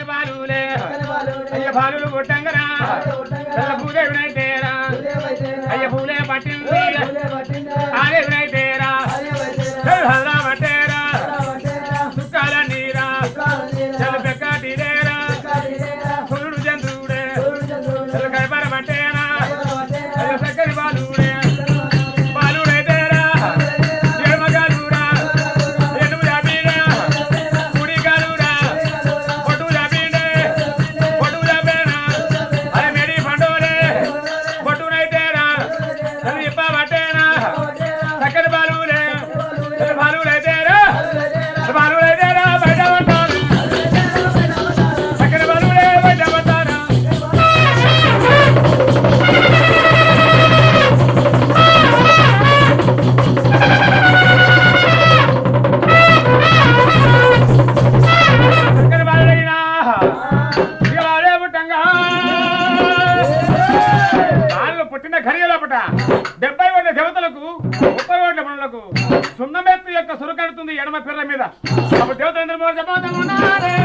చక్కని బాలులే అయ్య బాలులు కొట్టంగరా తెల్ల భూదేవినైతేరా అయ్య పూలే పట్టింది ఆదేవినైతేరా హల్లా పట్టేరా సుక్కాల నీరా చల్ల పెక్కటిదేరా పురుడు చంద్రుడే చల్ల కైపర పట్టేరా అయ్య చక్కని బాలుడే బాలుడైతేరా ఎడమగాలురా ఎడుము జాబీరా కుడి గాలురా పొట్టు జాబీండే పొట్టు జాబేనా అరే మెడి పండోలే పొట్టునైతేరా చల్ల ఇప్ప పట్టేనా చక్కని బాలులే బాలుడైతేరా బాలుడైతేరా బయట పట్టాలి చక్కని బాలులే బయట పట్టారా చక్కని బాలుడైనా ఇక వాడే పుట్టంగా వాళ్ళు పుట్టిన ఘడియలోపట డెబ్బై ఓట్ల దేవతలకు ముప్పై ఓట్ల పనులకు సున్నమెత్తు యొక్క సురకడుతుంది ఎడమ పిర్ర మీద అప్పుడు దేవతలందరూ మోర చెప్పబోతున్నారే.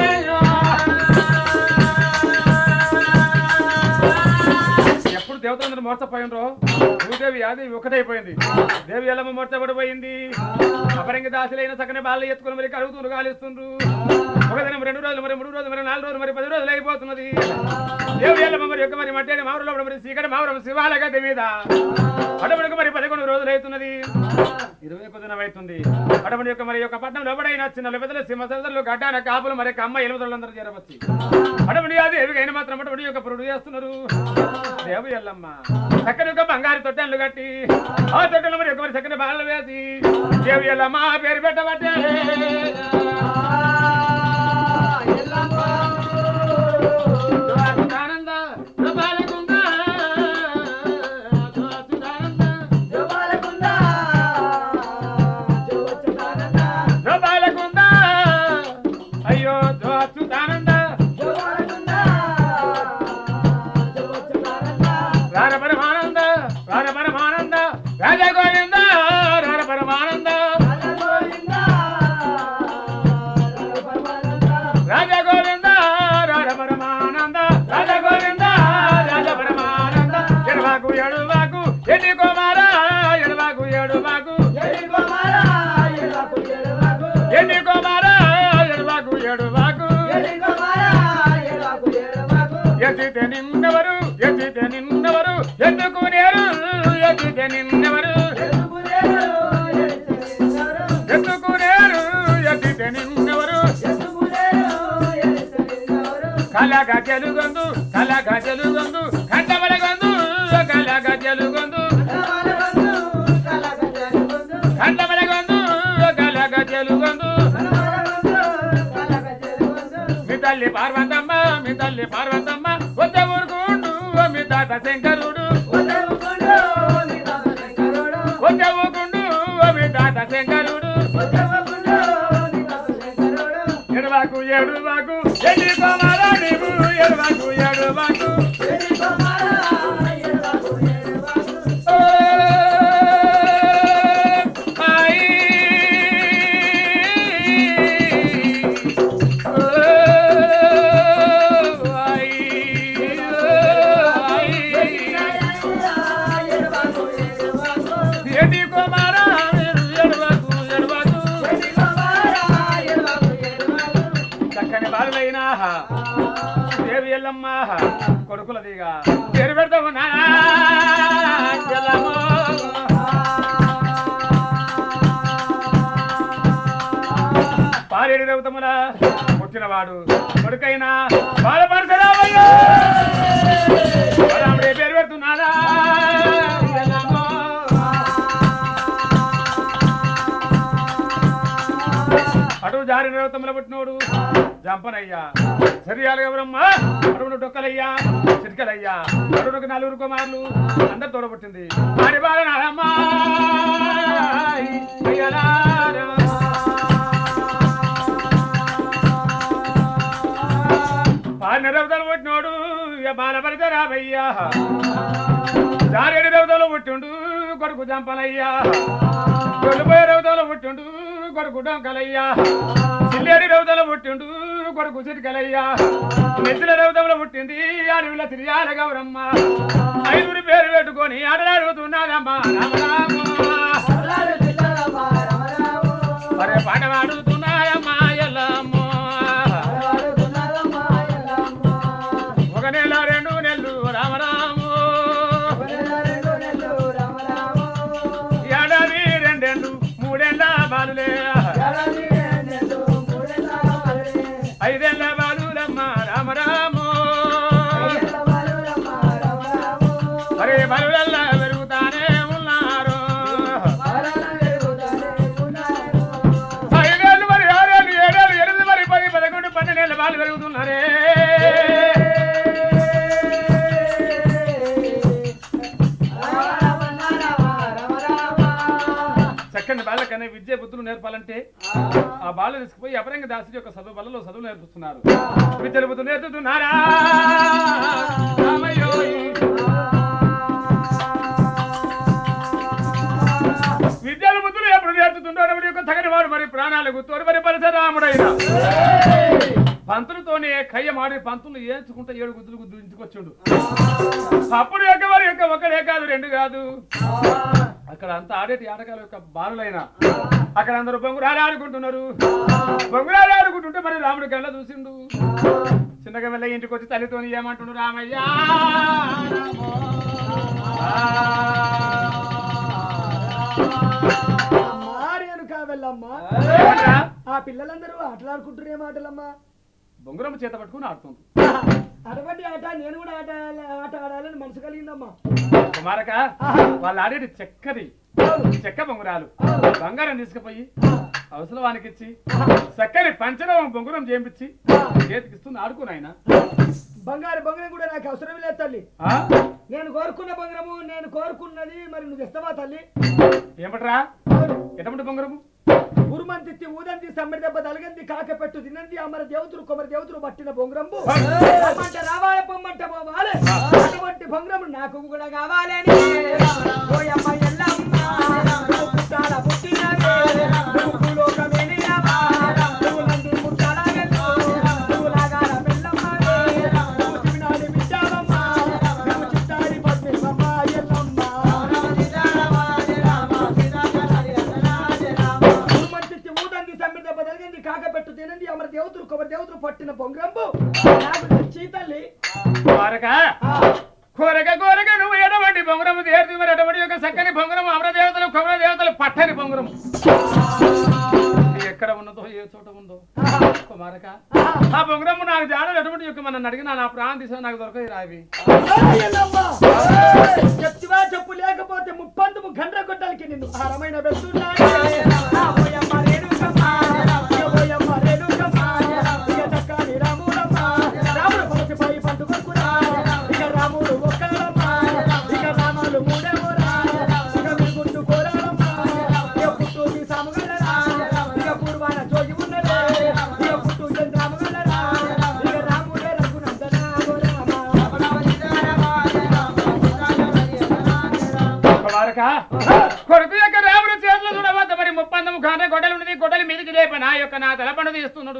ఎప్పుడు దేవతలందరూ మోర్చపోయినరో భూదేవి యాదేవి ఒకటైపోయింది దేవి ఎల్లమ్మ మోర్చబడిపోయింది అపరంగి దాసులైన సకన బాలు ఎత్తుకుని మరి కడుగుతుండ్రు కాలిస్తుండ్రు ఒక దినం రెండు రోజులు మరి మూడు రోజులు మరి నాలుగు రోజులు మరి పది రోజులు అయిపోతున్నది దేవి ఎల్లమ్మ మరి యొక్క మరి మట్టి మామూలు మరి సీకటి మామూలు శివాల గద్దె మీద అడవులకు మరి పదకొండు రోజులు అవుతున్నది ఇరవై ఒక దినం అవుతుంది అడవుని యొక్క మరి యొక్క పట్టణం లోపడైన చిన్న పెద్దలు సింహసదరులు గడ్డాన కాపులు మరి అమ్మ ఎలుగుదలందరూ చేరవచ్చు అడవుని అది ఏవిగైన మాత్రం అటువంటి యొక్క పురుడు చేస్తున్నారు దేవు ఎల్లమ్మ చక్కని యొక్క బంగారు తొట్టెలు కట్టి ఆ తొట్టెలు మరి యొక్క మరి చక్కని బాణలు వేసి దేవు ఎల్లమ్మ పేరు పెట్టబట్టే ఆనంద బాలకుంద బాలకుంద అయ్యో అచ్యుతానంద రార పరమానంద రార పరమానంద రాజ గోవింద రార పరమానంద రాజ గోవింద రార పరమానంద రాజ గోవింద రాజ పరమానంద ఎడవాకు ఎడువాకు ఎడి కుమార ఎడవాకు ఎడువాకు ఎడి కుమార ఎడవాకు ఎడువాకు ఎత్తితే నిన్నవరు ఎత్తితే నిన్నవరు ఎత్తుకునేరు ఎత్తితే నిన్నవరు ఎత్తుకునేరు ఎత్తితే నిన్నవరు కలగ తెలుగొందు కలగ తెలుగొందు కంటమలగొందు కలగ తెలుగొందు కంటమలగొందు కలగ తెలుగొందు మీ తల్లి పార్వతమ్మ మీ తల్లి పార్వతమ్మ కొత్త ఊరుకుండు మీ తాత శంకరుడు కొత్త ఊరుకుండు మీ తాత శంకరుడు ఎడవాకు ఎడువాకు ఎడి కుమారా నీవు ఎడవాకు ఎడువాకు ఓ, ఐ, ఓ, ఐ, ఐ. ఎడి కుమారా మీరు ఎడవాకు ఎడవాకు చక్కని బాలులైనా దేవి ఎల్లమ్మ కొడుకులదిగా పేరు పెడతాము నా ఎల్లమ్మ. పాలేడు దేవతముల పుట్టినవాడు కొడుకైనా బాలపరశరామయ్యా రాముడే పేరు పెడుతున్నారా ఎల్లమ్మ. అటు జారి దేవతముల పుట్టినోడు జంపనయ్యా శరీరాలు ఎవరమ్మా అడుగుడు డొక్కలయ్యా చిరికలయ్యా అడుగుడు నలుగురు కుమారులు అందరు తోడబుట్టింది ఆడి బాల నారమ్మా పాడిన దేవతలు పుట్టినోడు ఇక బాలపడితే రావయ్యా జారేడు దేవతలు పుట్టిండు కొడుకు జంపనయ్యా కొడుకుపోయే దేవతలు పుట్టిండు కొడుకు డొంకలయ్యా చిల్లేడి దేవతలు పుట్టిండు కొడుకు చిటికలయ్యా నెత్తిల రౌతంలో పుట్టింది అడవిలో తిరియాల గౌరమ్మ ఐదుగురి పేరు పెట్టుకొని అడలాడుతున్నారమ్మా రామరామ మరే పాట పాడుతున్నారమ్మా ఎల్లమ్మ ఒక నెల రెండు నెలలు రామరాము ఏడాది రెండేళ్ళు మూడేళ్ళ బాలులే ఐదేళ్ళ బాలులమ్మ రామరాము మరి బలులల్లా పెరుగుతానే ఉన్నారు ఐదేళ్ళు మరి ఆరేళ్ళు ఏడేళ్ళు ఎనిమిది మరి పది పదకొండు పన్నెండేళ్ళ బాలు పెరుగుతున్నారే చక్కని బాలకనే విద్య బుద్ధులు నేర్పాలంటే ఆ బాలు తీసుకుపోయి అపరంగ దాసుడి యొక్క చదువు బలలో చదువు నేర్పుతున్నారు విద్యలు బుద్ధులు నేర్పుతున్నారా రామయ్యో. విద్యలు బుద్ధులు ఎప్పుడు నేర్పుతుంటాడు ఎవరి యొక్క తగని వాడు మరి ప్రాణాలకు తోడు మరి పరశరాముడైన పంతులతోనే కయ్య మాడి పంతులు ఏడ్చుకుంటే ఏడు గుద్దులు గుద్దులు ఇంటికొచ్చిండు అప్పుడు యొక్క వారి యొక్క ఒకడే కాదు రెండు కాదు అక్కడ అంతా ఆడేటి ఆటగాల యొక్క బాలులైన అక్కడ అందరూ బొంగురాలు ఆడుకుంటున్నారు బొంగురాలు ఆడుకుంటుంటే మరి రాముడు కళ్ళ చూసిండు చిన్నగా వెళ్ళ ఇంటికి వచ్చి తల్లితోని ఏమంటుండు రామయ్య రామో. మారేను కావెల్లమ్మా ఏమంటా? ఆ పిల్లలందరూ ఆటలాడుకుంటున్నారు ఏ మాటలమ్మా బొంగురం చేత పట్టుకుని ఆడుతుంది అటువంటి ఆట నేను కూడా ఆట ఆడాలి- ఆట ఆడాలని మనసు కలిగిందమ్మా కుమారక వాళ్ళు ఆడేది చెక్కది చెక్క బొంగురాలు బంగారం తీసుకుపోయి అవసరం వానికి ఇచ్చి చక్కని పంచడం బొంగురం చేయించి చేతికిస్తుంది ఆడుకుని ఆయన బంగారు బంగారం కూడా నాకు అవసరం లేదు తల్లి నేను కోరుకున్న బంగారము నేను కోరుకున్నది మరి నువ్వు ఇస్తావా తల్లి ఏమంటరా ఎటువంటి బొంగురము ఉరుమంతి ఊదంతి సమ్మెడి దెబ్బ తలగంది కాకపెట్టు తినంది అమర దేవతలు కొమర దేవతలు పట్టిన బొంగరంబు రమ్మంటే రావాల పొమ్మంట పోవాలి అటువంటి బొంగరం నాకు కూడా కావాలని ఓయమ్మ ఎల్లమ్మ, నువ్వు పుట్టాల పుట్టినవే, నువ్వు భూలోకమేలినవా, నువ్వు నంది పుట్టాల వెళ్ళు, నువ్వు లాగాల మెల్లమ్మవే, నువ్వు చివినాడి బిడ్డవమ్మ, నువ్వు చిట్టాడి పద్మివమ్మ ఎల్లమ్మ. మంచి ఊదంది సమ్మిడి దెబ్బ తగిలింది కాకపెట్టు తినంది అమర దేవతలు కొబ్బరి దేవతలు పట్టిన బొంగరంబు నాకు చీతల్లి కోరక కోరక కోరక నువ్వు ఎటువంటి బొంగురము దేర్తి మరి ఎటువంటి యొక్క చక్కని బొంగురము అమర దేవతలు కొమర దేవతలు పట్టని బొంగురము ఎక్కడ ఉన్నదో ఏ చోట ఉందో కుమారక ఆ బొంగురము నాకు జాడలు ఎటువంటి యొక్క మన అడిగిన నా ప్రాణం తీసిన నాకు దొరకదు రావి చెప్తివా చెప్పు లేకపోతే ముప్పందుము గండ్ర కొట్టాలకి నిన్ను హారమైన రాముడు ఒక్కడమ్మ ఇక రామాలు మూడేమోరా ఇక మీ గుండు కోరాలమ్మ ఇక పుట్టు సాముగలరా ఇక పూర్వాన జోగి ఉన్నదే ఇక పుట్టు చంద్రాముగలరా ఇక రాముడే రఘునందనా కుమారక కొడుకు యొక్క రాముడు చేతులు చూడవద్ద మరి ముప్పందము కాంటే గొడ్డలు ఉన్నది గొడ్డలి మీదకి లేప నా యొక్క నా తలపండు తీస్తున్నాడు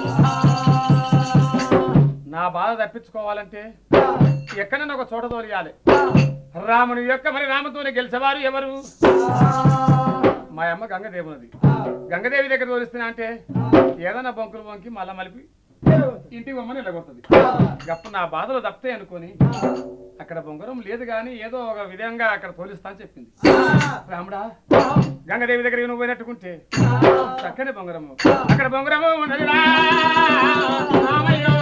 నా బాధ తప్పించుకోవాలంటే ఎక్కడైనా ఒక చోట తోలియాలి రాముని యొక్క మరి రామతోనే గెలిచేవారు ఎవరు మా అమ్మ గంగదేవునది గంగదేవి దగ్గర తోలిస్తున్నా అంటే ఏదైనా బొంకులు బొంకి మళ్ళా మలిపి ఇంటికి బొమ్మని వెళ్ళగొడుతుంది గప్ప నా బాధలు తప్పితే అనుకొని అక్కడ బొంగరం లేదు కానీ ఏదో ఒక విధంగా అక్కడ తోలిస్తా అని చెప్పింది రాముడా గంగదేవి దగ్గర నువ్వు పోయినట్టుకుంటే చక్కని బొంగరము అక్కడ బొంగరము ఉన్నది రా, రామయ్యో.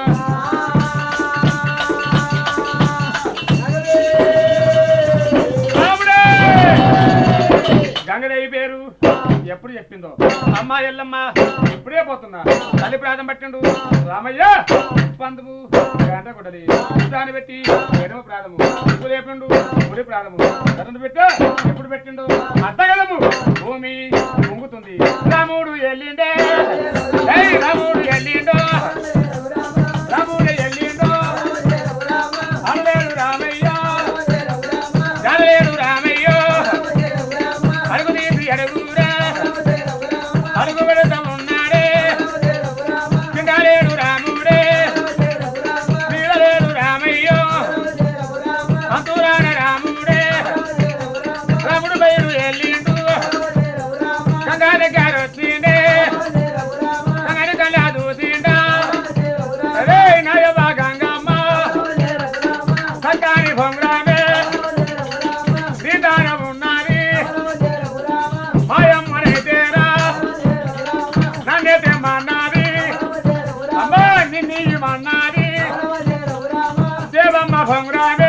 రాముడే! గంగదేవి పేరు ఎప్పుడు చెప్పిందో అమ్మ ఎల్లమ్మ ఇప్పుడే పోతున్నా తల్లి ప్రాణం పట్టిండు రామయ్య పందుము గంట కొట్టది దాన్ని పెట్టి ఎడమ ప్రాణము ఇప్పుడు లేపిండు గుడి ప్రాణము కరెంటు పెట్టా ఎప్పుడు పెట్టిండు అద్దగలము భూమి పొంగుతుంది రాముడు ఎల్లిండే ఏయ్ రాముడు ఎల్లిండో రాముడు ఎల్లిండో అనలేడు రామయ్య జాలేడు రామయ్య అడుగు తీసి అడుగురా అడుగు పెడతా ఉన్నాడే చిండాలేడు నిన్నీయమన్నది దేవమ్మ భంగురామే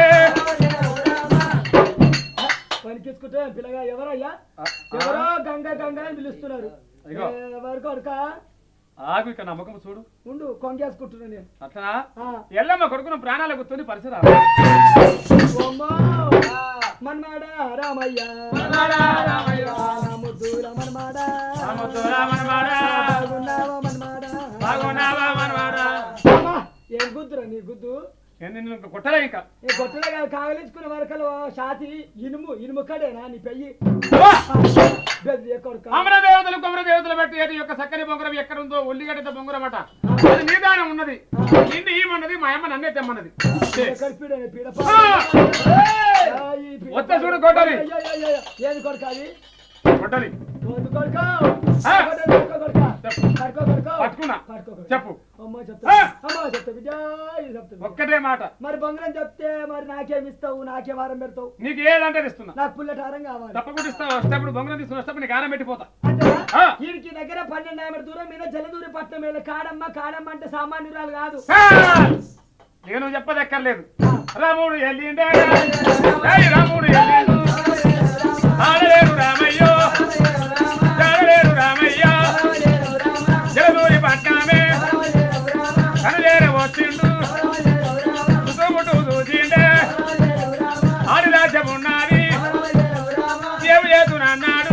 పనికిసుకుంటే పిల్లగా ఎవరయ్యా ఎవరో గంగ గంగ అని పిలుస్తున్నారు ఇగో. ఎవరు కొడుక ఆగు ఇక నమ్మకం చూడు ఉండు కొంగేసుకుంటున్నా నేను అట్లా ఆ, ఎల్లమ్మ కొడుకును ప్రాణాలు గుర్తుంది పరిసరా ఓమ్మో. మన్మాడ రామయ్య మన్మాడా రామయ్య. రాముద్దు రమన్మాడ రాముద్దు రమన్మాడ. బాగున్నావా మన్మాడ బాగున్నావా మనవాడా అమ్మా, ఏం గుద్దురా నీ గుద్దు నేను నిన్ను ఇంకా కొట్టలే ఇంకా ఈ గొట్టలే కాదు కాగలించుకున్న వరకలు షాతి ఇనుము ఇనుము కడేనా నీ పెయ్యి అబ్బా! బెదిరే కొడుక అమర దేవతలు కుమర దేవతలు బట్టి ఏటి యొక్క చక్కని బొంగరం ఎక్కడ ఉందో ఉల్లిగడ్డ బొంగరం అట అది నిదానం ఉన్నది నిన్ను ఈమన్నది మా అమ్మ నన్నే తెమ్మన్నది ఎక్కడ పీడనే పీడ ఆ! ఆ, ఈ పీడ వస్తే చూడు గొడ్డలి. అయ్యో, అయ్యో, అయ్యో. ఏది కొడుక అది కొట్టలి వద్దు కొడుక ఆ! కొట్టలి, పట్టుకో కొడుక. చెప్పు. పట్టుకో కొడుక. పట్టుకున్నా. పట్టుకో కొడుక. చెప్పు అమ్మ చెప్తా ఆ! అమ్మ చెప్తా బిడ్డ ఇది చెప్తా బిడ్డ. ఒక్కటే మాట మరి బంగారం చెప్తే మరి నాకేం ఇస్తావు నాకేం ఆరం పెడతావు నీకు ఏదంటే ఇస్తున్నా నాకు పుల్లటి హారం కావాలి తప్పకుండా ఇస్తావు వస్తేప్పుడు బొంగరం తీసుకుని వస్తేప్పుడు నీకు ఆనం పెట్టిపోతా అంటే ఆ! వీడికి దగ్గర పన్నెండు ఆమె దూరం మీద జలదూరి పట్నం మీద కాడమ్మ కాడమ్మ అంటే సామాన్యురాలు కాదు ఆ! నేను చెప్పదక్కర్లేదు రాముడు ఎల్లిండే జై రాముడు ఎల్లిండు ఆడలేరు రామయ్యో జాడలేరు రామయ్యో జలదూరి పట్నామే కనులేర వచ్చిండు చుట్టుముట్టు చూసిండే ఆడి రాజ్యం ఉన్నది ఏమి చేతునన్నాడు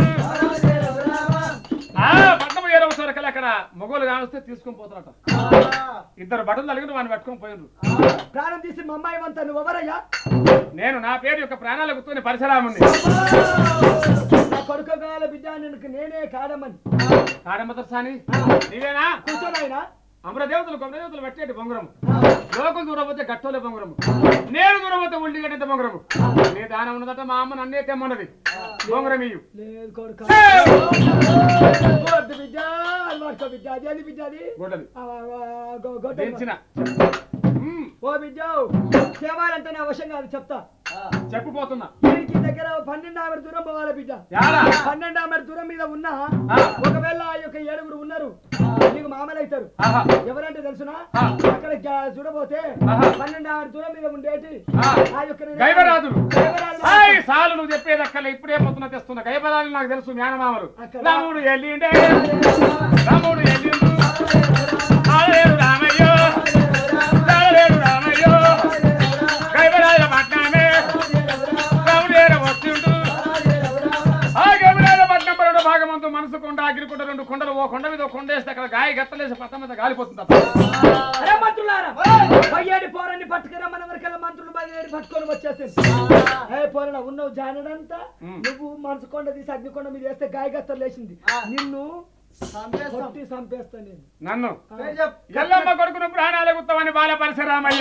ఆ పట్నం ఏరవ సొరకలు అక్కడ మొగోలు కావస్తే తీసుకొని పోతారట ఇద్దరు బట్టలు తలిగిన వాడిని పట్టుకొని పోయిండ్రు ప్రాణం తీసి మా అమ్మాయి వంత నువ్వు ఎవరయ్యా నేను నా పేరు యొక్క ప్రాణాల గుర్తుని పరిసరాముంది నా కొడుకు కావాలి బిడ్డ నిన్ను నేనే కాడమ్మని కాడమదర్శాని నీవేనా కూర్చోనాయనా అమరదేవతలు కొమరదేవతలు పెట్టేటి బొంగరము లోకం దూరపోతే గట్టోలే బొంగరము నేను దూరపోతే ఉల్లిగడ్డ బొంగరము నీ దానం ఉన్నదట మా అమ్మ నన్నే తెమ్మన్నది బొంగరం ఇయ్యు లేదు కొడుక ఏయ్! వద్దు బిడ్డ అది పట్టుకో బిడ్డ అది అది బిడ్డ అది గొడ్డలి ఆ, ఆ, గొ- గొడ్డలి దించిన మ్మ్. ఓ బిడ్డ తేవాలంటే నా అవశ్యం కాదు చెప్తా చెప్పుపోతున్నా వీరికి దగ్గర పన్నెండు ఆమె దూరం పోవాలి బిడ్డ యారా పన్నెండు ఆమె దూరం మీద ఉన్నా ఆ. ఒకవేళ ఆ యొక్క ఏడుగురు ఉన్నారు నీకు మామలు అవుతారు ఆహా ఎవరంటే తెలుసునా ఆ. అక్కడ గా- చూడబోతే ఆహా. పన్నెండు ఆమె దూరం మీద ఉండేటి ఆ. ఆ యొక్క నేను- గైవరాజులు గైవరాజులు. ఆయ్ సాలు నువ్వు చెప్పేది అక్కల ఇప్పుడే పొద్దున తెస్తున్నా గైబరాలు నాకు తెలుసు జ్ఞానమామలు అక్కడ. రాముడు ఎల్లిండే రాముడు ఎల్లిండు ఆడలేడు రామయ్యో ఆడలేడు రామయ్యో గైబరాజ పట్నమే రాముడు ఏర వచ్చిండు ఆ గైబరాజ పట్నం పరుడు భాగమంతు మనసు కొండ అగ్రికొండ రెండు కొండలు ఓ కొండ మీద ఓ కొండ వేస్తే అక్కడ గాయ గత్తలేసి పట్నం మీద గాలిపోతుంది తప్ప. అరే మంత్రులారా బయ్యేడి పోరని పట్టుకురమ్మని వరకల్లా మంత్రులు బయ్యేడి పట్టుకొని వచ్చేసింది ఏ పోరన ఉన్నావు జానడంతా ఉమ్. నువ్వు మనసు కొండ తీసి అగ్నికొండ మీద వేస్తే గాయగత్తలు లేచింది నిన్ను కొట్టి చంపేస్తా నేను నన్ను ఆ. ఎల్లమ్మ కొడుకును ప్రాణాలు గుత్తమని బాల పరిశరామయ్య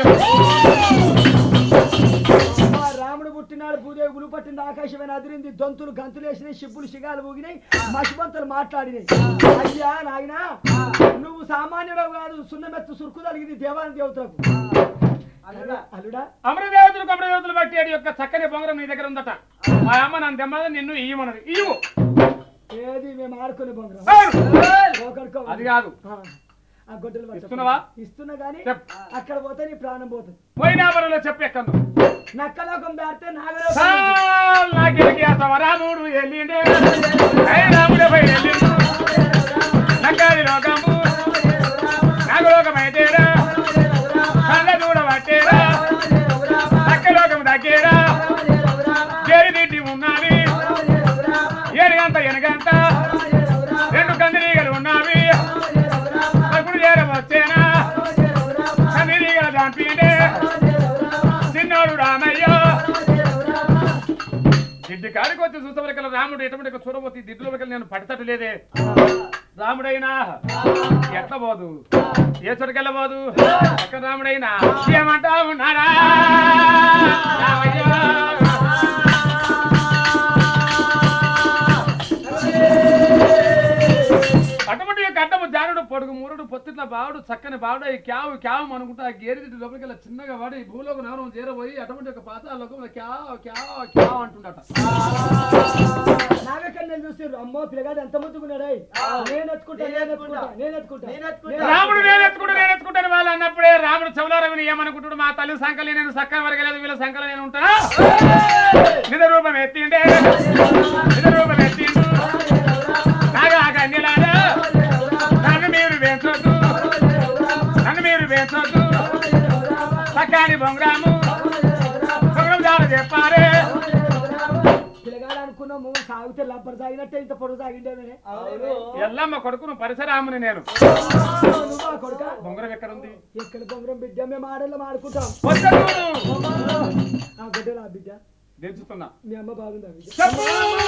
ఆ రాముడు పుట్టినాడు భూదేవి గులు పట్టింది ఆకాశమైన అదిరింది దొంతులు గంతులు వేసినాయి షిబ్బులు షిగాలు ఊగినాయి మసిబంతులు మాట్లాడినాయి అయ్యా నాయనా నువ్వు సామాన్యుడు కాదు సున్నమెత్తు సురుకు తలిగింది దేవాని దేవతలకు అల్లుడా అమరదేవతలు కమరదేవతలు బట్టి అది యొక్క చక్కని పొంగరం నీ దగ్గర ఉందట మా అమ్మ నన్ను తెమ్మది నిన్ను ఇయ్యమన్నది ఇయ్యు ఏది మేము ఆడుకునే బొంగరం అవును. ఒకరికో అది కాదు ఆ, ఆ గొడ్డలు పట్టుకో. ఇస్తున్నావా? ఇస్తున్నా గానీ చెప్. అక్కడ పోతే నీ ప్రాణం పోతుంది పోయినావరంలో చెప్పెక్కను నక్కలోకం దాటితే నాగలోకం నాకెలికి అసవ రాముడు ఎల్లిండే ఐ రాముడే పై ఎల్లిండు నక్కాది లోకము నాగలోకమైతేరా కళ్ళ దూడ పట్టేరా నక్క లోకం దగ్గేరా చేరి తిట్టి ఉన్నది ఏడుగంట ఎనగంట రెండు కందిరీగలు ఉన్నవి అప్పుడు చేరం వచ్చేనా కందిరీగలు చంపిండే చిన్నోడు రామయ్య దిడ్డి కాడికి వచ్చి చూసేవరకల్లా రాముడు ఎటువంటి చూడబోతే ఈ దిడ్డులో వరకల్లా నేను పడతట్టు లేదే రాముడైనా ఎట్లా పోదు ఏ చోటుకెళ్ళబోదు ఎక్కడ రాముడైనా ఏమంటా ఉన్నారా రామయ్య అటువంటి యొక్క అడ్డము జానుడు పొడుగు మూరుడు పొత్తిట్ల బావుడు చక్కని బావుడు ఈ క్యావు క్యావు అనుకుంటా ఆ గేరిదిడ్డి లోపలికి చిన్నగా వాడి ఈ భూలోక నగరం చేరబోయి అటువంటి యొక్క పాతాల లోకంలో క్యావ్ క్యావ్ క్యావ్ అంటుండట నాగకన్యలు చూసారు అమ్మో పిల్లగాడు ఎంత ముద్దుకున్నాడు నేను ఎత్తుకుంటా నేను ఎత్తుకుంటా నేను ఎత్తుకుంటా నేను ఎత్తుకుంటా. నేను రాముడు నేను ఎత్తుకుంటా నేను ఎత్తుకుంటాను వాళ్ళు అన్నప్పుడు రాముడు చెవులారవిని ఏమనుకుంటుడు మా తల్లి సంకలి నేను సక్కన వరగలేదు వీళ్ళ సంకల నేను ఉంటానా నిజ రూపం ఎత్తిండే నిజ రూపం ఎత్తిండు నాగా కన్యలారా నన్ను మీరు వేంచొద్దు నన్ను మీరు వేంచొద్దు సక్కాని బొంగరాము బొంగరం దారు చెప్పారే పిల్లగాడు అనుకున్నాము సాగితే లబ్బర్ సాగినట్టే ఇంత పొడుగు సాగిండేమే ఎల్లమ్మ కొడుకును పరిసరాముని నేను నువ్వా కొడుక బొంగరం ఎక్కడుంది ఎక్కడ బొంగరం బిడ్డ మేము ఆడల్లో ఆడుకుంటాం వద్దను. ఆ బిడ్డలా బిడ్డ దించుతున్నా మీ అమ్మ బాగుందా బిడ్డ చెప్పు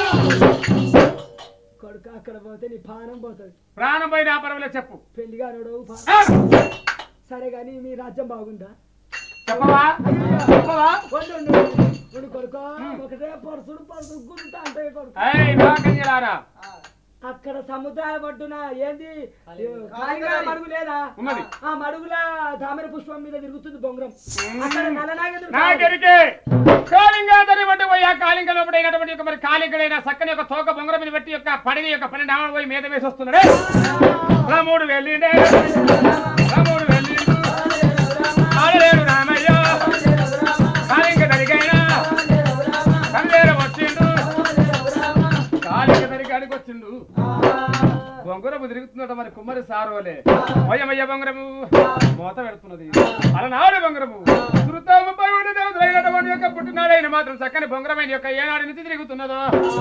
కొడుక అక్కడ పోతే నీ పానం పోతుంది ప్రాణం పోయిన పర్వాలేదు చెప్పు పెళ్లిగా నడవు పా- ఆ! సరే గాని మీ రాజ్యం బాగుందా చెప్పవా చెప్పవా ఉండు, ఉండు, ఉండు కొడుక ఒకటే పరుసుడు పరుసుడు గుంట అంటే కొడుక ఏయ్ నాకన్యలారా అక్కడ సముద్రాల పట్టున ఏంది కాలిగా మడుగు లేదా ఉన్నది. ఆ మడుగుల తామర పుష్పం మీద తిరుగుతుంది బొంగరం అక్కడ నల్లనాగేంద్రుడు నాకెరికే కాలింగాదరి వంటి పోయి ఆ కాలింగ లోపడైనటువంటి యొక్క మరి కాలింగడైన సక్కని యొక్క తోక బొంగరం మీద పెట్టి యొక్క పడిని యొక్క పని నామని పోయి మీద వేసి వస్తున్నాడే రాముడు వెళ్ళిండే రాముడు వెళ్ళిండు ఆడలేడు రామయ్య కాలింగ దరిగైనా కల్లేరు వచ్చిండు కాలింగ దరిగాడికి వచ్చిండు బొంగరము తిరుగుతుందట మరి కుమ్మరి సారోలే మయ్యమయ్య బొంగరము మోత పెడుతున్నది అలనాడు బొంగరము శృతముపై ఉండి దేవతలైనటువంటి యొక్క పుట్టినాడైన మాత్రం చక్కని బొంగరమైన యొక్క ఏనాడు నుంచి తిరుగుతున్నదో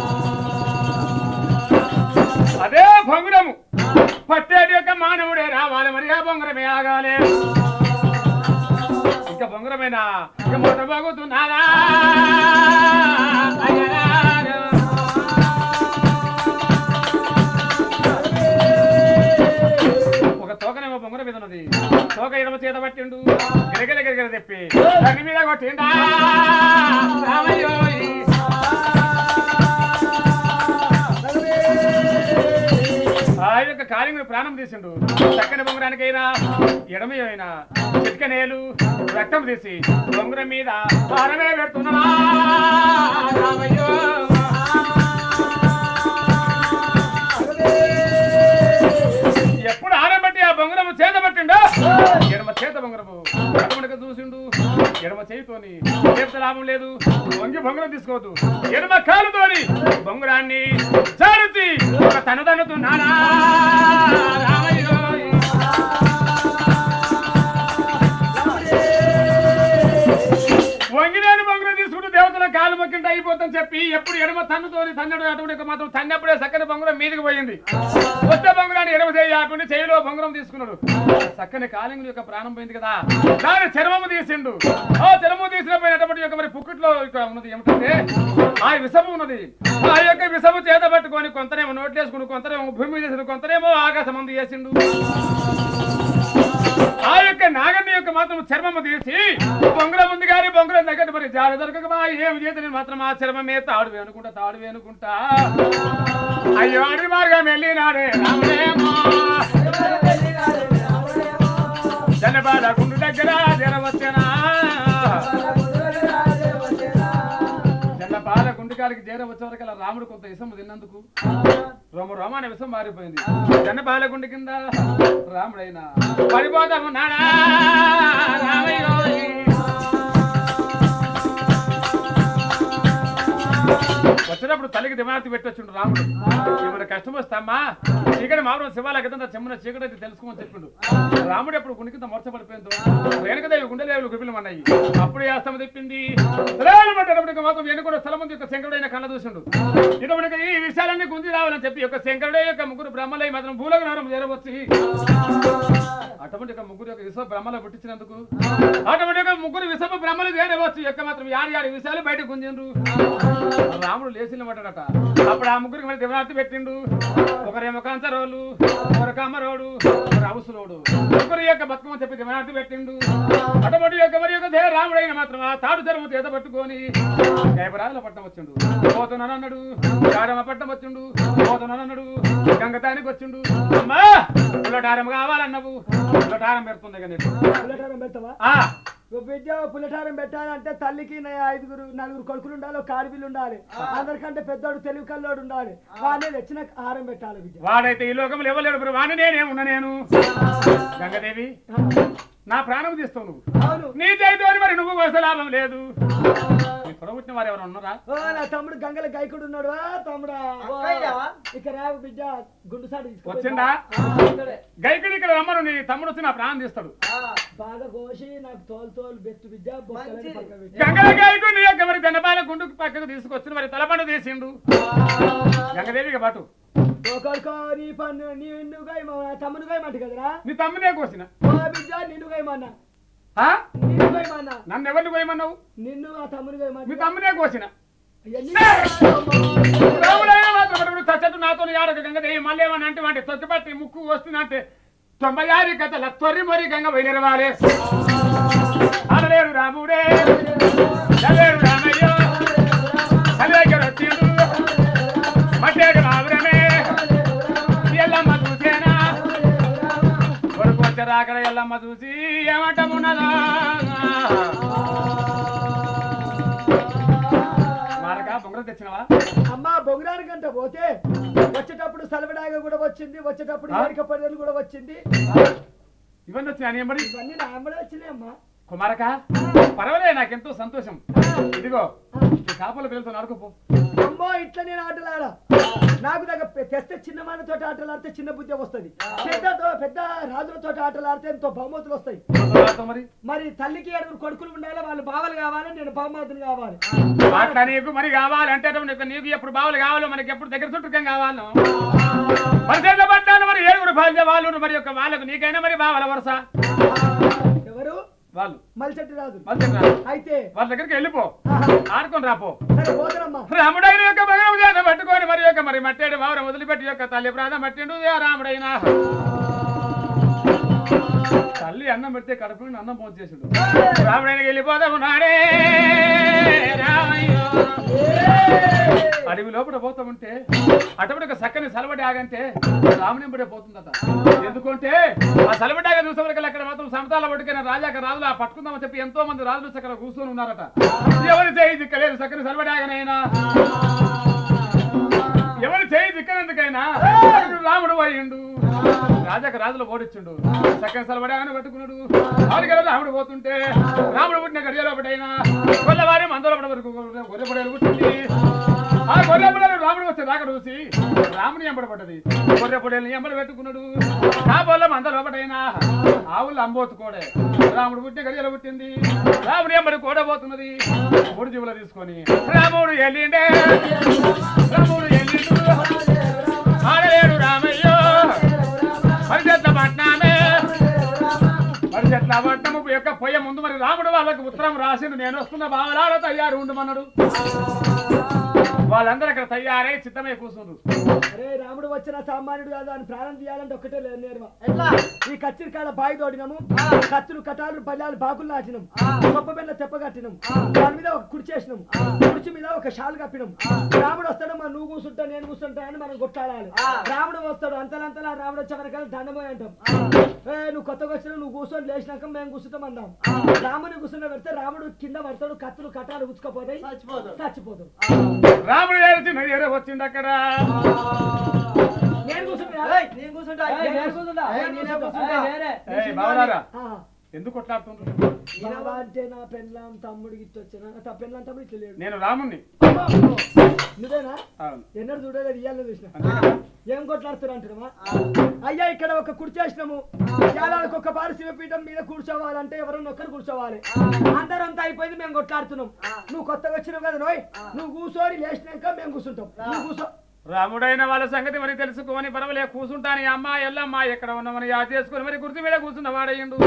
అదే బొంగరము పట్టేటి యొక్క మానవుడే రావాలి మరి ఆ బొంగరమే ఆగాలి ఇంకా బొంగరమేనా ఇక మొదట బాగుతున్నారా అయ్యరారు. ఒక తోకనేమో బొంగర మీద ఉన్నది తోక ఎడమ చేత పట్టిండు గిరగిర గిరగిర తెప్పి దాని మీద కొట్టిండా రామయ్యోయ్. ఆ యొక్క కాలింగ్ ప్రాణం తీసిండు చక్కని బొంగరానికైనా ఎడమ అయినా చిట్కనేలు రక్తం తీసి బొంగరం మీద భారమే పెడుతున్నా రామయ్యో ఎప్పుడు ఆరబట్టి ఆ బొంగరము చేత పట్టిండో ఎడమ చేత బొంగరము ఎడమనక చూసిండు ఎడమ చేయితోని చేత లాభం లేదు వంగి బొంగరం తీసుకోవద్దు ఎడమ కాలుతోని బొంగరాన్ని చారుతి ఒక తనుదనుతున్నానా రామయ్యో వంగినేని బొంగరం తీసుకుంటూ దేవతల కాలు మొక్కింటే అయిపోతాం చెప్పి ఎప్పుడు ఎడమ తన్నుతోని తన్నడు అటువంటి మాత్రం తన్నప్పుడే చక్కని బొంగరం మీదకి పోయింది కొత్త బొంగరాన్ని ఎడమ చేయి అటువంటి చేయిలో బొంగరం తీసుకున్నాడు చక్కని కాలింగుల యొక్క ప్రాణం పోయింది కదా దాని చర్మము తీసిండు ఆ చర్మము తీసిన పోయినటువంటి యొక్క మరి పుక్కుట్లో ఇక్కడ ఉన్నది ఏమిటంటే ఆ విషము ఉన్నది ఆ యొక్క విషము చేత పట్టుకొని కొంతనేమో నోట్లేసుకుని కొంతనేమో భూమి మీద వేసిండు కొంతనేమో ఆకాశం మందు చేసిండు ఆ యొక్క నాగన్ని యొక్క మాత్రం చర్మము తీసి బొంగరం ఉంది కానీ బొంగరం దగ్గర మరి జాడ దొరకకమా ఏం చేతని మాత్రం ఆ చర్మమే తాడువే అనుకుంటా తాడువే అనుకుంటా అయ్యో అడి మార్గం వెళ్ళినాడే రామదేమో జనబాల గుండు దగ్గర జరవచ్చనా జనబాల గుండుకాలకి చేర వచ్చే వరకు రాముడు కొంత ఇసము తిన్నందుకు రోమ రోమ అనే విషం మారిపోయింది జనబాల గుండు కింద రాముడైనా పడిపోతాము నాడా రామయ్యో వచ్చినప్పుడు తల్లికి దిమార్తి పెట్టొచ్చుండు రాముడు ఏమైనా కష్టం వస్తామా చీకటి మామూలు శివాల కింద చెమ్మన చీకటి అయితే తెలుసుకోమని చెప్పిండు రాముడు ఎప్పుడు గుండె కింద మొరచబడిపోయిందో రేణుకదేవి గుండెదేవులు గుబిలమన్నాయి అప్పుడు యాస్తమ తెప్పింది శ్రేణుమంటే మాత్రం ఎన్నుకున్న స్థలం ఉంది యొక్క శంకరుడైన కళ్ళ చూసిండు ఇటువంటి ఈ విషయాలన్నీ గుంజి రావాలని చెప్పి యొక్క శంకరుడే యొక్క ముగ్గురు బ్రహ్మలై మాత్రం భూలోక నగరం చేరవచ్చి అటువంటి యొక్క ముగ్గురు యొక్క విశ్వ బ్రహ్మలు పుట్టించినందుకు అటువంటి యొక్క ముగ్గురు విశ్వ బ్రహ్మలు చేరవచ్చు యొక్క మాత్రం యారి యారి విషయాలు బయట గుంజిండ్రు రాముడు లేచిన పడ్డాడట అప్పుడు ఆ ముగ్గురికి మరి దివనార్తి పెట్టిండు ఒకరేమో కంచరోలు ఒకరు కమ్మరోడు ఒకరు అవసులోడు ఒకరు యొక్క బతుకమ్మ చెప్పి దివనార్తి పెట్టిండు అటువంటి యొక్క మరి యొక్క దేవ రాముడైన మాత్రం ఆ తాడు ధర్మ చేత పట్టుకొని జయపరాజుల పట్టం వచ్చిండు పోతున్నానన్నాడు చారమ్మ పట్టం వచ్చిండు పోతున్నానన్నాడు గంగతానికి వచ్చిండు అమ్మా ఉల్లటారం కావాలన్నావు ఉల్లటారం పెడుతుంది కానీ ఉల్లటారం పెడతావా ఆ ఓ బిడ్డ పుల్లటారం పెట్టాలంటే తల్లికి నా ఐదుగురు నలుగురు కొడుకులు ఉండాలి ఒక ఆడపిల్లు ఉండాలి అందరికంటే పెద్దోడు తెలివి కల్లోడు ఉండాలి వాడిని తెచ్చిన ఆహారం పెట్టాలి బిడ్డ వాడైతే ఈ లోకంలో ఇవ్వలేడు మరి వాడిని నేనే ఉన్నా నేను గంగదేవి నా ప్రాణం తీస్తావు నువ్వు అవును నీ చేతితో మరి నువ్వు వస్తే లాభం లేదు నీ పొడగొట్టిన వారు ఎవరు ఉన్నారా ఓ నా తమ్ముడు గంగల గైకుడు ఉన్నాడు ఆ తమ్ముడా ఓ, అక్కయ్య. ఇక రావు బిడ్డ గుండు సాటి వచ్చిందా గైకుడు ఇక్కడ రమ్మను నీ తమ్ముడు వచ్చి నా ప్రాణం తీస్తాడు బాగా కోసి నాకు తోలు తోలు బెట్టు బిడ్డ బొక్కలని మంచిది. పక్క పెట్టి గంగల గాయకుడు నీ యొక్క మరి దండపాల గుండుకు పక్కకు తీసుకొచ్చి మరి తలపండు తీసిండు గంగదేవికి పాటు ఒకరికో నీ పన్ను నీ నిన్ను గైమ తమ్ముడు గైమంట కదరా నీ తమ్మునే కోసిన ఓ బిడ్డ నిన్ను గైమన్నా ఆ? నిన్ను గైమన్నా నన్ను ఎవరిని కోయమన్నావు నిన్ను ఆ తమ్ముడు మీ గైమన్నా తమ్మునే కోసిన అవన్నీ రాముడైనా మాత్రం మరి ఇప్పుడు చచ్చట్టు నాతో ఆడక గంగదేవి మళ్ళీ ఏమన్నా అంటే వాటి తొక్కిపట్టి ముక్కు వస్తున్నట్టే తొంభై ఆరు కథల తొర్రి మరి గంగ బయలుదేరవాలి అనలేడు రాముడే చదివేడు రామయ్య చదివేకడు వచ్చిండు మట్టేడు రావురమే ఎల్లమ్మ చూసేనా కొడుకు వచ్చారు అక్కడ ఎల్లమ్మ చూసి ఏమంటమున్నదా మారక బొంగరం తెచ్చినవా అమ్మా బొంగురాని గంట పోతే వచ్చేటప్పుడు సలవడాగా కూడా వచ్చింది వచ్చేటప్పుడు ఆ? ఏరిక పడేలు కూడా వచ్చింది ఇవన్నీ వచ్చినాయి ఎంబడి ఇవన్నీ నా అమ్మడే వచ్చినాయి అమ్మా కుమారక పర్వాలే నాకెంతో సంతోషం ఇదిగో ఈ కాపుల పిల్లలతో నడుకుపో అమ్మో ఇట్లా నేను ఆటలాడా నాకు దగ్గర పె- తెస్తే చిన్న మానతో ఆటలాడితే చిన్న బుద్ధి వస్తుంది పెద్దతో పెద్ద రాజులతో ఆటలాడితే ఎంతో బహుమతులు వస్తాయి నాతో మరి మరి తల్లికి ఏడుగురు కొడుకులు ఉండాలి వాళ్ళు బావలు కావాలి నేను బహుమతులు కావాలి అట్లా నీకు మరి కావాలంటే నీకు నీకు ఎప్పుడు బావులు కావాలో మనకి ఎప్పుడు దగ్గర చుట్టుకం కావాలో పరిచయం పడ్డాను మరి ఏడుగురు బాధ్య వాళ్ళు మరి యొక్క వాళ్ళకు నీకైనా మరి బావల వరుస ఎవరు వాళ్ళు మలిచెట్టి రాజు వాళ్ళు అయితే వాళ్ళ దగ్గరికి వెళ్ళిపో ఆహా, ఆడుకొని రాపో సరే పోతారమ్మా రాముడైన యొక్క భగవం చేత పట్టుకొని మరి యొక్క మరి మట్టేడు వారం వదిలిపెట్టి యొక్క తల్లి ప్రాణం పట్టిండు ఏ రాముడైనా తల్లి అన్నం పెడితే కడుపు నుండి అన్నం పోంచేసాడు రాముడైనకి వెళ్ళిపోదాము నాడే రామయ్యో అడవి లోపల పోతా ఉంటే అటువంటి ఒక చక్కని సలబడి ఆగంటే రామునింబడే పోతుందట ఎందుకంటే ఆ సలబడి ఆగ చూసే వరకు అక్కడ మాత్రం సమతాల పట్టుకున్న రాజాక రాజులు ఆ పట్టుకుందామని చెప్పి ఎంతో మంది రాజులు చక్కగా కూర్చొని ఉన్నారట ఎవరి చేయి దిక్కలేదు చక్కని సలబడి ఆగనైనా ఎవరు చేయి దిక్కనందుకైనా అతడు రాముడు పోయిండు రాజాక రాజులు ఓడిచ్చిండు చక్కని సలబడి ఆగని పట్టుకున్నాడు ఆడికి రాముడు పోతుంటే రాముడు పుట్టిన గడియలో ఒకటైనా కొల్లవారి మందలో వరకు గొర్రె పడేలు పుట్టింది ఆ గొర్రె పొడేలు రాముడు వచ్చే దాకా చూసి రాముని ఎంబడబడ్డది గొర్రె పొడేలు ఎంబడి పెట్టుకున్నాడు ఆ బొల్ల మంద లోపటైనా ఆవులు అంబోతుకోడే రాముడు పుట్టిన గడియలో పుట్టింది రాముడు ఎంబడి కూడబోతున్నది మూడు జీవులు తీసుకొని రాముడు ఎల్లిండే రాముడు ఎల్లిండు ఆడలేడు రామయ్యో పరిచెట్ల పట్నామే పరిచెట్ల పట్నము యొక్క పొయ్య ముందు మరి రాముడు వాళ్ళకి ఉత్తరం రాసిండు నేను వస్తున్న భావలాలో తయారు ఉండమన్నాడు వాళ్ళందరూ అక్కడ తయారై చిత్తమై కూర్చుండ్రు అరే రాముడు వచ్చిన సామాన్యుడు కాదు అని ప్రాణం తీయాలంటే ఒక్కటే లేదు నేర్వా ఎట్లా ఈ కచ్చిరి కాడ బాయి తోడినాము కత్తులు కటాలు పల్లాలు బాకులు నాటినాం గొప్ప బెల్ల తెప్ప కట్టినాం దాని మీద ఒక కుర్చీ వేసినాం కుర్చీ మీద ఒక షాల్ కప్పినాం రాముడు వస్తాడు మరి నువ్వు కూర్చుంటా నేను కూర్చుంటా అని మనం కొట్లాడాలి రాముడు వస్తాడు అంతలంతలా రాముడు వచ్చే వరకు దండమోయి అంటాం ఏ నువ్వు కొత్తగా వచ్చినా నువ్వు కూర్చొని లేచినాక మేము కూర్చుంటాం అందాం రాముని కూర్చున్న పెడితే రాముడు కింద పడతాడు కత్తులు కటాలు ఉచ్చుకపోతాయి చచ్చిపోతాడు చచ్చిపోతాడు రాముడు ఏడిచి నయ్యరే వచ్చిండు అక్కడ నేను కూర్చుంటా ఏయ్, నేను కూర్చుంటా ఏయ్, నేను కూర్చుంటా. ఏయ్, నేనే కూర్చుంటా. ఏయ్ బావలారా ఆ. ఎందుకు కొట్లాడుతుండ్రు బావ అంటే నా పెళ్ళాం తమ్ముడికి ఇట్లా వచ్చిన నా పెళ్ళాం తమ్ముడు ఇట్లా లేడు నేను రాముణ్ణి నువ్వేనా అవును ఎన్నడు చూడలేదు ఇయ్యాలని చూసిన అంతే కదా? ఏం కొట్లాడుతున్నా అంటున్నావా అయ్యా ఇక్కడ ఒక కుర్చీ వేసినాము ఏడాదికి ఒక పారు శివపీఠం మీద కూర్చోవాలంటే ఎవరన్నా ఒక్కరు కూర్చోవాలి అందరంతా అయిపోయింది మేము కొట్లాడుతున్నాం నువ్వు కొత్తగా వచ్చినావు కదా నోయ్ నువ్వు కూర్చొని లేచినాక మేము కూర్చుంటాం నువ్వు కూర్చో రాముడైన వాళ్ళ సంగతి మరి తెలుసుకొని పర్వాలే కూర్చుంటాని అమ్మ ఎల్లమ్మ ఎక్కడ ఉన్నామని యా చేసుకొని మరి గుర్తు మీద కూర్చున్న వాడయ్యిండు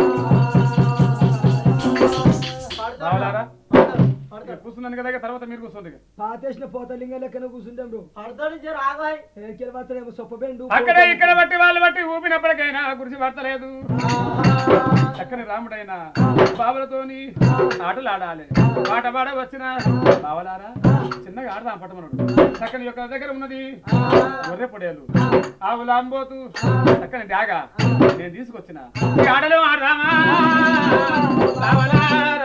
బావలారా ఇక్కడ కూర్చున్నాను కదా ఇక తర్వాత మీరు కూర్చోండి ఇక. పాతేసిన పోతలింగ లెక్కన కూర్చుంటాం బ్రో పడతాడు జర ఆగాయ్ ఏరికెళ్ళి మాత్రం సొప్పబెండు అక్కడే ఇక్కడ బట్టి వాళ్ళు బట్టి ఊపినప్పటికైనా గురిసి పడతలేదు చక్కని రాముడైనా బావలతోని ఆటలు ఆడాలి పాట పాడ వచ్చిన బావలారా చిన్నగా ఆడదాం పట్టమనుడు చక్కని యొక్క దగ్గర ఉన్నది గొర్రె పొడేలు ఆవుల అంబోతు చక్కని డాగా నేను తీసుకొచ్చిన ఈ ఆటలు ఆడదామా బావలారా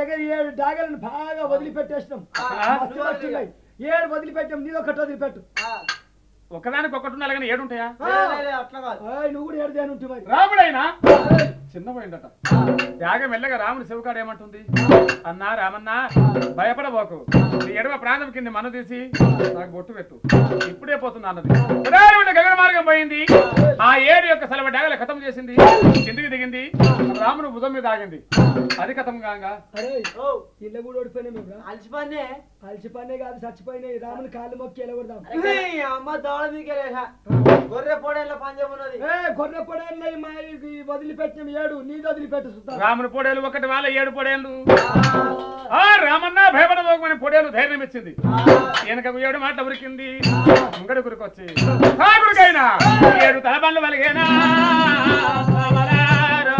దగ్గర ఏడు డాగలను బాగా వదిలిపెట్టేసినాం మస్తు వచ్చినాయి ఏడు వదిలిపెట్టాం నీది ఒకటి వదిలిపెట్టు ఒకదానికి ఒకటి ఉండాలి కానీ ఏడు ఉంటాయా అట్లా కాదు ఏయ్, నువ్వు కూడా ఏడు దేని ఉంటుంది మరి రాముడైనా చిన్నపోయిందట యాగ మెల్లగా రాముడి శివకాడు ఏమంటుంది అన్నా రామన్నా భయపడబోకు నీ ఎడమ ప్రాణం కింద మన్ను తీసి నాకు బొట్టు పెట్టు ఇప్పుడే పోతుంది అన్నది ఉదాహరణ గగన మార్గం పోయింది ఆ ఏడు యొక్క సెలవు డాగల ఖతం చేసింది కిందికి దిగింది రాముడు భుజం మీద ఆగింది అది కథం కాగా అరే ఓ ఇళ్ళ కూడా ఓడిపోయినాయి మేము రా అలసిపోయినే అలసిపోయినే కాదు చచ్చిపోయినాయి రాముని కాళ్ళు మొక్కి ఎలగొడదాం ఈ అమ్మ దోళ మీకేలేసా గొర్రె పొడేళ్ళ పంజం ఉన్నది ఏ గొర్రె పొడేళ్ళయి మా ఈ వదిలిపెట్టిన ఏడు నీది వదిలిపెట్టు సుద్దాం రాముని పొడేలు ఒకటి వాళ్ళ ఏడు పొడేళ్ళు ఆ రామన్న భయపడబోకమని పొడేలు ధైర్యం ఇచ్చింది వెనకకు ఏడు మాటలు ఉరికింది ముంగడి గురికొచ్చి కాకుడికైనా ఏడు తలబండ్లు వలిగేనా రామలారా.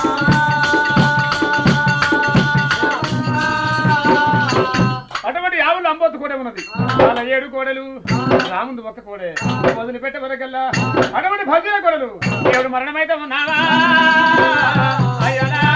అటువంటి ఆవులు అంబోతు కూడా ఉన్నది వాళ్ళ ఏడు కోడలు రాముంది ఒక్క కోడే వదిలిపెట్టే వరకల్లా అటువంటి భజన కోడలు ఏడు మరణమైతే ఉన్నావా అయ్యలారా.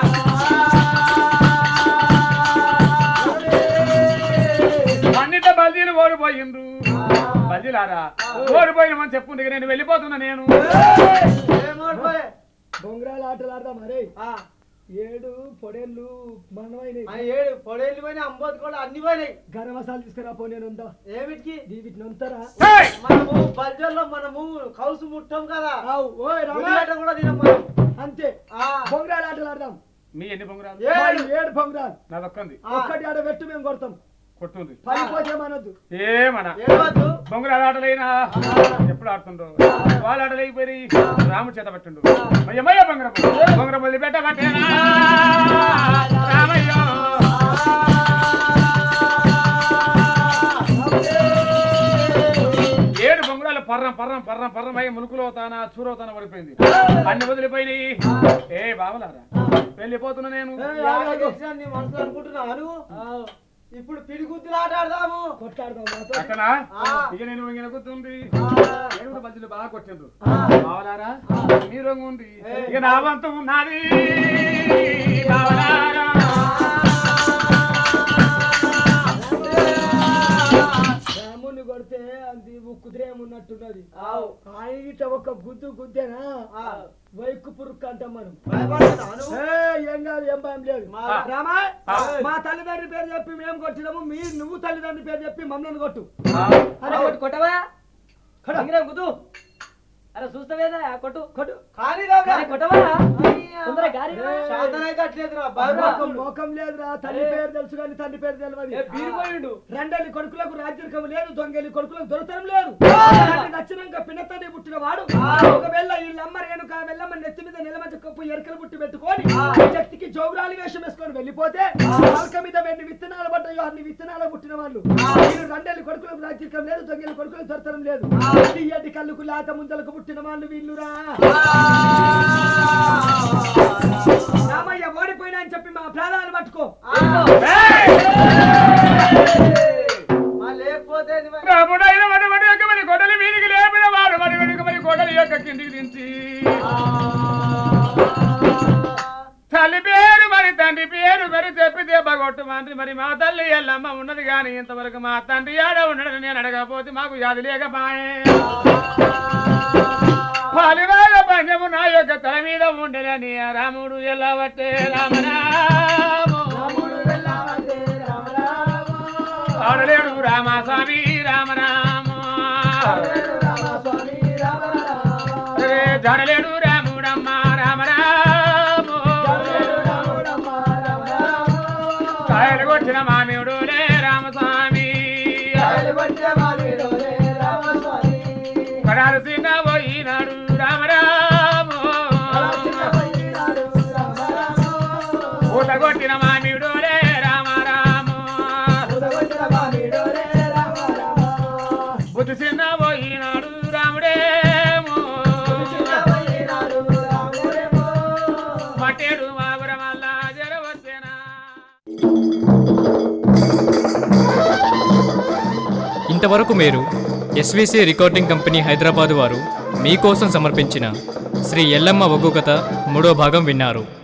అన్నిట బల్జీలు ఓడిపోయిండ్రు బల్జీలారా ఓడిపోయినామని చెప్పుంది నేను వెళ్ళిపోతున్నా నేను ఏమోడిపోయే బొంగరాలు ఆటలు ఆడదాం అరే ఏడు పొడేళ్ళు మనమైనవి ఆ ఏడు పొడేళ్ళు పోయినాయి అంబోతు కూడా అన్ని పోయినాయి గరం మసాలా తీసుకురా పో నేను ఉందా ఏమిటికి వీటిని నొంతరా హేయ్! మనము బల్జల్లో మనము కౌసు ముట్టం కదా ఆవు ఓయ్ రామా ఉల్లిగడ్డ కూడా తినం మనం అంతే ఆ, బొంగరాలు ఆటలు ఆడదాం మీ ఎన్ని పొంగరాలు ఏడు. మరి ఏడు బొంగరాలు నాదొక్కంది ఆ, ఒక్కటి ఆడ పెట్టు మేము కొడతాం కొట్టుంది పడిపోతేమనొద్దు ఏమన ఏడవద్దు బొంగరాలు ఆటలైనా ఎప్పుడు ఆడుతుండ్రు వాళ్ళు ఆటలైపోయి రాముడు చేత పట్టిండు అయ్యమయ్య బొంగరం బొంగరం వదిలిపెట్టబట్టేనా రామయ్యో ఏడు బొంగరాలు పర్రం పర్రం పర్రం పర్రం అయ్యి ములుకులో తాన చూరో తాన పడిపోయింది అన్ని వదిలిపోయినాయి ఏ బావలారా వెళ్ళిపోతున్నా నేను యాభై గెలిచినా నీ మనసులో అనుకుంటున్నావా నువ్వు ఇప్పుడు పిడిగుద్దులు ఆట ఆడదాము కొట్లాడదాం మాతో అక్కనా ఆ. ఇక నేను ఇంగిన కూర్చుంది ఏడు బజ్జీలు బాగా కొట్టిండ్రు ఆ. బావలారా మీరు ఉంది ఇక నా వంతు ఉన్నది బావలారా రాముని కొడితే అది కుదిరేం ఉన్నట్టున్నది ఆవు. ఆయన ఇట్లా ఒక గుద్దు గుద్దేనా ఆ. వైకు పురుక్కు అంటాం మనం భయపడుతున్నావా నువ్వు ఏ, ఏం కాదు ఏం భయం లేదు మా- రామా ఆ. మా తల్లిదండ్రి పేరు చెప్పి మేము కొట్టినాము మీ నువ్వు తల్లిదండ్రి పేరు చెప్పి మమ్మల్ని కొట్టు అరే కొట్టు కొట్టవా కొడ. ఇంగ్రా గుద్దు అరే చూస్తావేదా కొట్టు కొట్టు కానీ రావురా. అరే కొట్టవా తొందరగా గారి శాంతనైతే అట్లేదురా, భయం మోకం రాకుండా. మోకం లేదురా తల్లి పేరు తెలుసు కానీ తండ్రి పేరు తెలియదు బీరిపోయిండు రెండేళ్ళ కొడుకులకు రాజ్యకం లేదు దొంగలి కొడుకులకు దొరతనం లేదు తండ్రి నచ్చినాక పిన్నతని పుట్టిన వాడు ఒకవేళ వీళ్ళమ్మ రేణుక వెళ్ళమ్మ నెత్తి మీద నిలమంచ కప్పు ఎరకలు పుట్టి పెట్టుకొని శక్తికి జోగురాలు వేషం వేసుకొని వెళ్ళిపోతే పలక మీద వెన్ని విత్తనాలు పడ్డాయో అన్ని విత్తనాలు పుట్టిన వాళ్ళు వీళ్ళు రెండేళ్ళ కొడుకులకు రాజ్యకం లేదు దొంగలి కొడుకులకు దొరతనం లేదు తీయటి కళ్ళుకు లేత ముందలకు పుట్టిన వాళ్ళు వీళ్ళురా రామయ్య ఓడిపోయినా అని చెప్పి మా ప్రాణాలు పట్టుకో మా లేకపోతే నువ్వు- రాముడైన వడి వడి యొక్క మరి గొడలి వీధికి లేపిన వాడు మరి వెనుక మరి గొడలి యొక్క కిందికి దించి తల్లి పేరు మరి తండ్రి పేరు మరి చెప్పి దెబ్బగొట్టు మంత్రి మరి మా తల్లి ఎల్లమ్మ ఉన్నది కానీ ఇంతవరకు మా తండ్రి ఆడ ఉండడని నేను అడగకపోతే మాకు యాది లేకపాయే పాలిరాల పంచము నా యొక్క తల మీద ఉండేనని ఆ రాముడు ఎలా పట్టే రామరాము ఆడలేడు రామస్వామి రామరాము అరే జడలేడు రాముడమ్మ రామరాము కాయలు కొట్టిన మామిడులే రామస్వామి కడాలు తిన్న పోయినాడు రామరాము ఊత కొట్టిన మామిడులే రామరాము బుద్ధి చిన్న పోయినాడు రాముడేమో మట్టేడు మాగురం వల్ల జరవచ్చేనా ఇంతవరకు మీరు ఎస్విసి రికార్డింగ్ కంపెనీ హైదరాబాద్ వారు మీకోసం సమర్పించిన శ్రీ ఎల్లమ్మ ఒగ్గు కథ మూడో భాగం విన్నారు